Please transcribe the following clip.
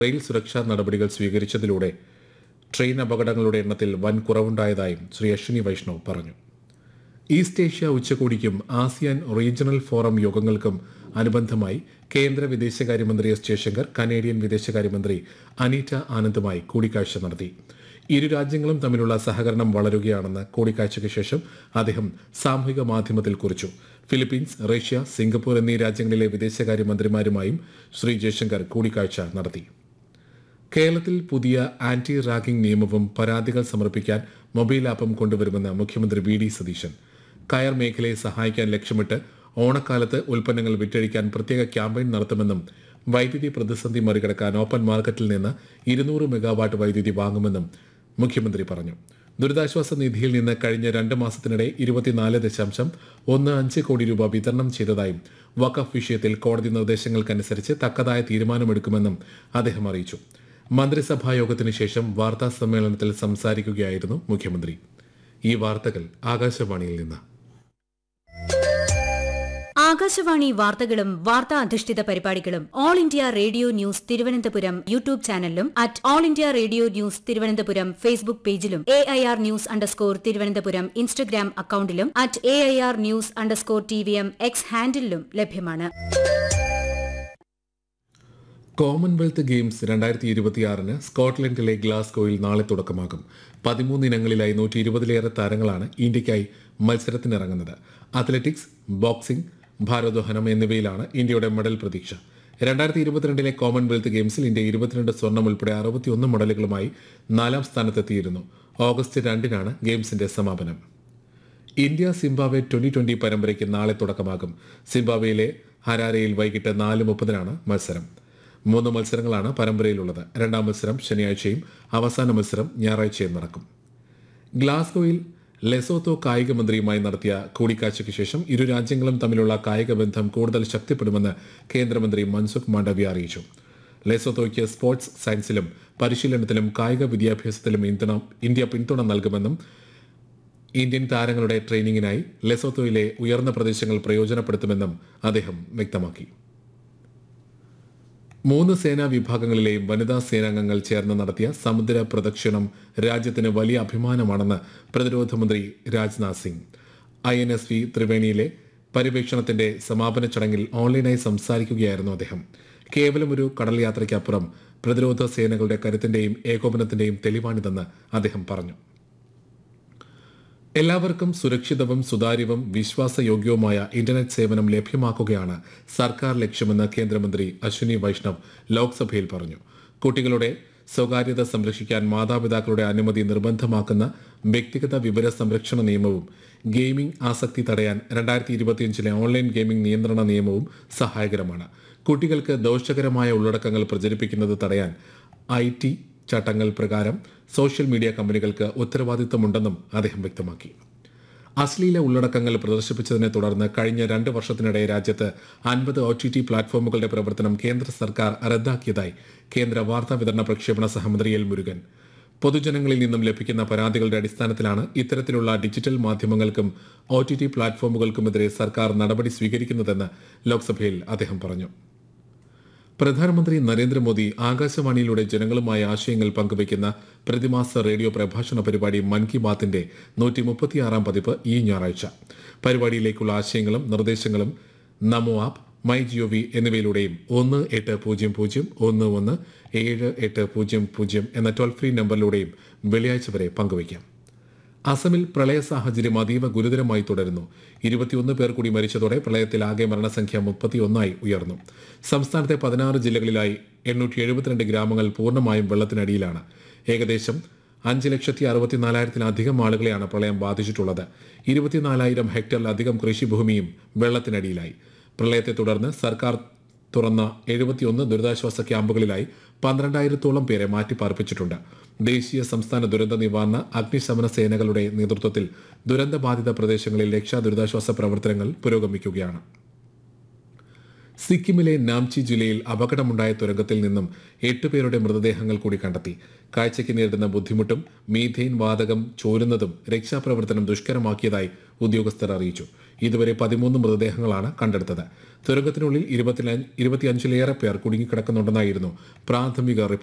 rail സുരക്ഷാ നടപടികൾ സ്വീകരിച്ചതിലൂടെ train അപകടങ്ങളുടെ എണ്ണത്തിൽ വൻ കുറവുണ്ടായതായും ശ്രീ അശ്വിനി വൈഷ്ണവ് പറഞ്ഞു ഈസ്റ്റ് ഏഷ്യ ഉച്ചകോടിക്കും ആസിയാൻ റീജിയണൽ ഫോറം യോഗങ്ങൾക്കും അനുബന്ധമായി കേന്ദ്ര വിദേശകാര്യമന്ത്രി എസ് ജയശങ്കർ കനേഡിയൻ വിദേശകാര്യമന്ത്രി അനീറ്റ ആനന്ദുമായി കൂടിക്കാഴ്ച നടത്തി ഇരു രാജ്യങ്ങളും തമ്മിലുള്ള സഹകരണം വളരുകയാണെന്ന് കൂടിക്കാഴ്ചയ്ക്ക് ശേഷം അദ്ദേഹം സാമൂഹിക മാധ്യമത്തിൽ കുറിച്ചു ഫിലിപ്പീൻസ് റഷ്യ സിംഗപ്പൂർ എന്നീ രാജ്യങ്ങളിലെ വിദേശകാര്യമന്ത്രിമാരുമായും ശ്രീ ജയശങ്കർ കൂടിക്കാഴ്ച നടത്തി കേരളത്തിൽ പുതിയ ആന്റി റാഗിംഗ് നിയമവും പരാതികൾ സമർപ്പിക്കാൻ മൊബൈൽ ആപ്പും കൊണ്ടുവരുമെന്ന് മുഖ്യമന്ത്രി വി ഡി സതീശൻ കയർ മേഖലയെ സഹായിക്കാൻ ലക്ഷ്യമിട്ട് ഓണക്കാലത്ത് ഉൽപ്പന്നങ്ങൾ വിറ്റഴിക്കാൻ പ്രത്യേക ക്യാമ്പയിൻ നടത്തുമെന്നും വൈദ്യുതി പ്രതിസന്ധി മറികടക്കാൻ ഓപ്പൺ മാർക്കറ്റിൽ നിന്ന് ഇരുന്നൂറ് മെഗാവാട്ട് വൈദ്യുതി വാങ്ങുമെന്നും മുഖ്യമന്ത്രി പറഞ്ഞു ദുരിതാശ്വാസ നിധിയിൽ നിന്ന് കഴിഞ്ഞ രണ്ട് മാസത്തിനിടെ ഇരുപത്തിനാല് ദശാംശം ഒന്ന് അഞ്ച് കോടി രൂപ വിതരണം ചെയ്തതായും വഖഫ് വിഷയത്തിൽ കോടതി നിർദ്ദേശങ്ങൾക്കനുസരിച്ച് തക്കതായ തീരുമാനമെടുക്കുമെന്നും അദ്ദേഹം അറിയിച്ചു മന്ത്രിസഭാ യോഗത്തിന് ശേഷം വാർത്താ സമ്മേളനത്തിൽ സംസാരിക്കുകയായിരുന്നു മുഖ്യമന്ത്രി ഈ വാർത്തകൾ ആകാശവാണിയിൽ നിന്ന് ആകാശവാണി വാർത്തകളും വാർത്താ അധിഷ്ഠിത പരിപാടികളും all India radio news Thiruvananthapuram YouTube ചാനലിലും at all India radio news Thiruvananthapuram Facebook പേജിലും A I R news underscore Thiruvananthapuram Instagram അക്കൌണ്ടിലും at A I R news underscore T V M X ഹാൻഡിലും ലഭ്യമാണ് കോമൺവെൽത്ത് ഗെയിംസ് രണ്ടായിരത്തി ഇരുപത്തിയാറിന് സ്കോട്ട്ലൻഡിലെ ഗ്ലാസ്ഗോയിൽ നാളെ തുടക്കമാകും പതിമൂന്ന് ഇനങ്ങളിലായി നൂറ്റി ഇരുപതിലേറെ താരങ്ങളാണ് ഇന്ത്യയ്ക്കായി മത്സരത്തിനിറങ്ങുന്നത് അത്ലറ്റിക്സ് ബോക്സിംഗ് ഭാരോദ്വഹനം എന്നിവയിലാണ് ഇന്ത്യയുടെ മെഡൽ പ്രതീക്ഷ രണ്ടായിരത്തി ഇരുപത്തിരണ്ടിലെ കോമൺവെൽത്ത് ഗെയിംസിൽ ഇന്ത്യ ഇരുപത്തിരണ്ട് സ്വർണം ഉൾപ്പെടെ അറുപത്തിയൊന്ന് മെഡലുകളുമായി നാലാം സ്ഥാനത്തെത്തിയിരുന്നു ഓഗസ്റ്റ് രണ്ടിനാണ് ഗെയിംസിന്റെ സമാപനം ഇന്ത്യ സിംബാബ്വെ ട്വന്റി ട്വന്റി പരമ്പരയ്ക്ക് നാളെ തുടക്കമാകും സിംബാബ്വെയിലെ ഹരാരയിൽ വൈകിട്ട് നാല് മുപ്പതിനാണ് മത്സരം മൂന്ന് മത്സരങ്ങളാണ് പരമ്പരയിലുള്ളത് രണ്ടാം മത്സരം ശനിയാഴ്ചയും അവസാന മത്സരം ഞായറാഴ്ചയും നടക്കും ഗ്ലാസ്ഗോയിൽ ലെസോത്തോ കായിക മന്ത്രിയുമായി നടത്തിയ കൂടിക്കാഴ്ചയ്ക്ക് ശേഷം ഇരു രാജ്യങ്ങളും തമ്മിലുള്ള കായിക ബന്ധം കൂടുതൽ ശക്തിപ്പെടുമെന്ന് കേന്ദ്രമന്ത്രി മൻസുഖ് മാണ്ഡവ്യ അറിയിച്ചു ലെസോത്തോയ്ക്ക് സ്പോർട്സ് സയൻസിലും പരിശീലനത്തിലും കായിക വിദ്യാഭ്യാസത്തിലും പിന്തുണ ഇന്ത്യ പിന്തുണ നൽകുമെന്നും ഇന്ത്യൻ താരങ്ങളുടെ ട്രെയിനിങ്ങിനായി ലെസോത്തോയിലെ ഉയർന്ന പ്രദേശങ്ങൾ പ്രയോജനപ്പെടുത്തുമെന്നും അദ്ദേഹം വ്യക്തമാക്കി മൂന്ന് സേനാ വിഭാഗങ്ങളിലെയും വനിതാ സേനാംഗങ്ങൾ ചേർന്ന് നടത്തിയ സമുദ്ര പ്രദക്ഷിണം രാജ്യത്തിന് വലിയ അഭിമാനമാണെന്ന് പ്രതിരോധ മന്ത്രി Rajnath Singh I N S V ത്രിവേണിയിലെ പര്യവേക്ഷണത്തിന്റെ സമാപന ചടങ്ങിൽ ഓൺലൈനായി സംസാരിക്കുകയായിരുന്നു അദ്ദേഹം കേവലം ഒരു കടൽ യാത്രയ്ക്കപ്പുറം പ്രതിരോധ സേനകളുടെ കരുത്തിന്റെയും ഏകോപനത്തിന്റെയും തെളിവാണിതെന്ന് അദ്ദേഹം പറഞ്ഞു എല്ലാവർക്കും സുരക്ഷിതവും സുതാര്യവും വിശ്വാസയോഗ്യവുമായ ഇന്റർനെറ്റ് സേവനം ലഭ്യമാക്കുകയാണ് സർക്കാർ ലക്ഷ്യമെന്ന് കേന്ദ്രമന്ത്രി അശ്വിനി വൈഷ്ണവ് ലോക്സഭയിൽ പറഞ്ഞു കുട്ടികളുടെ സ്വകാര്യത സംരക്ഷിക്കാൻ മാതാപിതാക്കളുടെ അനുമതി നിർബന്ധമാക്കുന്ന വ്യക്തിഗത വിവര സംരക്ഷണ നിയമവും ഗെയിമിംഗ് ആസക്തി തടയാൻ രണ്ടായിരത്തി ഇരുപത്തിയഞ്ചിലെ ഓൺലൈൻ ഗെയിമിംഗ് നിയന്ത്രണ നിയമവും സഹായകരമാണ് കുട്ടികൾക്ക് ദോഷകരമായ ഉള്ളടക്കങ്ങൾ പ്രചരിപ്പിക്കുന്നത് തടയാൻ ഐ ടി ചട്ടങ്ങൾ പ്രകാരം സോഷ്യൽ മീഡിയ കമ്പനികൾക്ക് ഉത്തരവാദിത്തമുണ്ടെന്നും അദ്ദേഹം വ്യക്തമാക്കി അശ്ലീല ഉള്ളടക്കങ്ങൾ പ്രദർശിപ്പിച്ചതിനെ തുടർന്ന് കഴിഞ്ഞ രണ്ട് വർഷത്തിനിടെ രാജ്യത്ത് അൻപത് ഒ ടി ടി പ്ലാറ്റ്ഫോമുകളുടെ പ്രവർത്തനം കേന്ദ്ര സർക്കാർ റദ്ദാക്കിയതായി കേന്ദ്ര വാർത്താ വിതരണ പ്രക്ഷേപണ സഹമന്ത്രി എൽ മുരുകൻ പൊതുജനങ്ങളിൽ നിന്നും ലഭിക്കുന്ന പരാതികളുടെ അടിസ്ഥാനത്തിലാണ് ഇത്തരത്തിലുള്ള ഡിജിറ്റൽ മാധ്യമങ്ങൾക്കും ഒ ടി ടി പ്ലാറ്റ്ഫോമുകൾക്കുമെതിരെ സർക്കാർ നടപടി സ്വീകരിക്കുന്നതെന്ന് ലോക്സഭയിൽ അദ്ദേഹം പറഞ്ഞു പ്രധാനമന്ത്രി നരേന്ദ്രമോദി ആകാശവാണിയിലൂടെ ജനങ്ങളുമായി ആശയങ്ങൾ പങ്കുവയ്ക്കുന്ന പ്രതിമാസ റേഡിയോ പ്രഭാഷണ പരിപാടി മൻ കി ബാത്തിന്റെ നൂറ്റി മുപ്പത്തിയാറാം പതിപ്പ് ഈ ഞായറാഴ്ച പരിപാടിയിലേക്കുള്ള ആശയങ്ങളും നിർദ്ദേശങ്ങളും നമോ ആപ്പ് മൈ ജിഒവി എന്നിവയിലൂടെയും ഒന്ന് എട്ട് പൂജ്യം പൂജ്യം ഒന്ന് ഒന്ന് ഏഴ് എട്ട് പൂജ്യം പൂജ്യം എന്ന ടോൾ ഫ്രീ നമ്പറിലൂടെയും വെള്ളിയാഴ്ച വരെ പങ്കുവയ്ക്കാം അസമിൽ പ്രളയ സാഹചര്യം അതീവ ഗുരുതരമായി തുടരുന്നു ഇരുപത്തിയൊന്ന് പേർ കൂടി മരിച്ചതോടെ പ്രളയത്തിൽ ആകെ മരണസംഖ്യ മുപ്പത്തിയൊന്നായി ഉയർന്നു സംസ്ഥാനത്തെ പതിനാറ് ജില്ലകളിലായി എണ്ണൂറ്റി എഴുപത്തിരണ്ട് ഗ്രാമങ്ങൾ പൂർണ്ണമായും വെള്ളത്തിനടിയിലാണ് ഏകദേശം അഞ്ച് ലക്ഷത്തി അറുപത്തിനാലായിരത്തിലധികം ആളുകളെയാണ് പ്രളയം ബാധിച്ചിട്ടുള്ളത് ഇരുപത്തിനാലായിരം ഹെക്ടറിലധികം കൃഷിഭൂമിയും വെള്ളത്തിനടിയിലായി പ്രളയത്തെ തുടർന്ന് സർക്കാർ തുറന്ന എഴുപത്തിയൊന്ന് ദുരിതാശ്വാസ ക്യാമ്പുകളിലായി പന്ത്രണ്ടായിരത്തോളം പേരെ മാറ്റിപ്പാർപ്പിച്ചിട്ടുണ്ട് ദേശീയ സംസ്ഥാന ദുരന്ത നിവാരണ അഗ്നിശമന സേനകളുടെ നേതൃത്വത്തിൽ ദുരന്തബാധിത പ്രദേശങ്ങളിൽ രക്ഷാ ദുരിതാശ്വാസ പ്രവർത്തനങ്ങൾ പുരോഗമിക്കുകയാണ് സിക്കിമിലെ നാംചി ജില്ലയിൽ അപകടമുണ്ടായ തുരങ്കത്തിൽ നിന്നും എട്ട് പേരുടെ മൃതദേഹങ്ങൾ കൂടി കണ്ടെത്തി കാഴ്ചയ്ക്ക് നേരിടുന്ന ബുദ്ധിമുട്ടും മീഥെയിൻ വാതകം ചോരുന്നതും രക്ഷാപ്രവർത്തനം ദുഷ്കരമാക്കിയതായി ഉദ്യോഗസ്ഥർ അറിയിച്ചു ഇതുവരെ പതിമൂന്ന് മൃതദേഹങ്ങളാണ് കണ്ടെടുത്തത് തുരങ്കത്തിനുള്ളിൽ ഇരുപത്തിയഞ്ചിലേറെ പേർ കുടുങ്ങിക്കിടക്കുന്നുണ്ടെന്നായിരുന്നു പ്രാഥമിക റിപ്പോർട്ട്